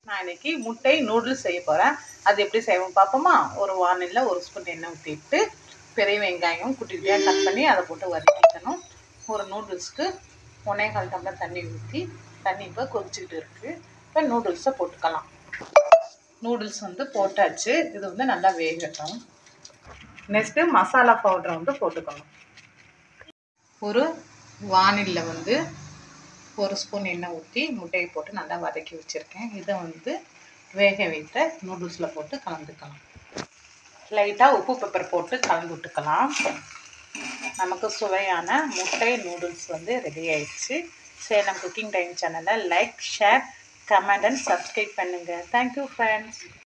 நான் இன்னைக்கு முட்டை நூடுல்ஸ் செய்ய போகிறேன் அது எப்படி செய்வோம் பார்ப்போமா ஒரு வானிலில் ஒரு ஸ்பூன் எண்ணெய் ஊற்றிட்டு பெரிய வெங்காயம் குட்டி குட்டியாக கட் பண்ணி அதை போட்டு வதக்கிக்கணும் ஒரு நூடுல்ஸ்க்கு ஒன்றே கால் டம்ளர் தண்ணி ஊற்றி தண்ணி இப்போ கொதிச்சுக்கிட்டு இருக்குது இப்போ நூடுல்ஸை போட்டுக்கலாம் நூடுல்ஸ் வந்து போட்டாச்சு இது வந்து நல்லா வேகட்டும் நெக்ஸ்ட்டு மசாலா பவுடரை வந்து போட்டுக்கணும் ஒரு வானிலில் வந்து ஒரு ஸ்பூன் எண்ணெய் ஊற்றி முட்டையை போட்டு நல்லா வதக்கி வச்சுருக்கேன் இதை வந்து வேக வைத்த நூடுல்ஸில் போட்டு கலந்துக்கலாம் லைட்டாக உப்பு பெப்பர் போட்டு கலந்து விட்டுக்கலாம் நமக்கு சுவையான முட்டை நூடுல்ஸ் வந்து ரெடி ஆயிடுச்சு சேலம் குக்கிங் டைம் சேனலை like share comment and subscribe பண்ணுங்கள் தேங்க்யூ ஃப்ரெண்ட்ஸ்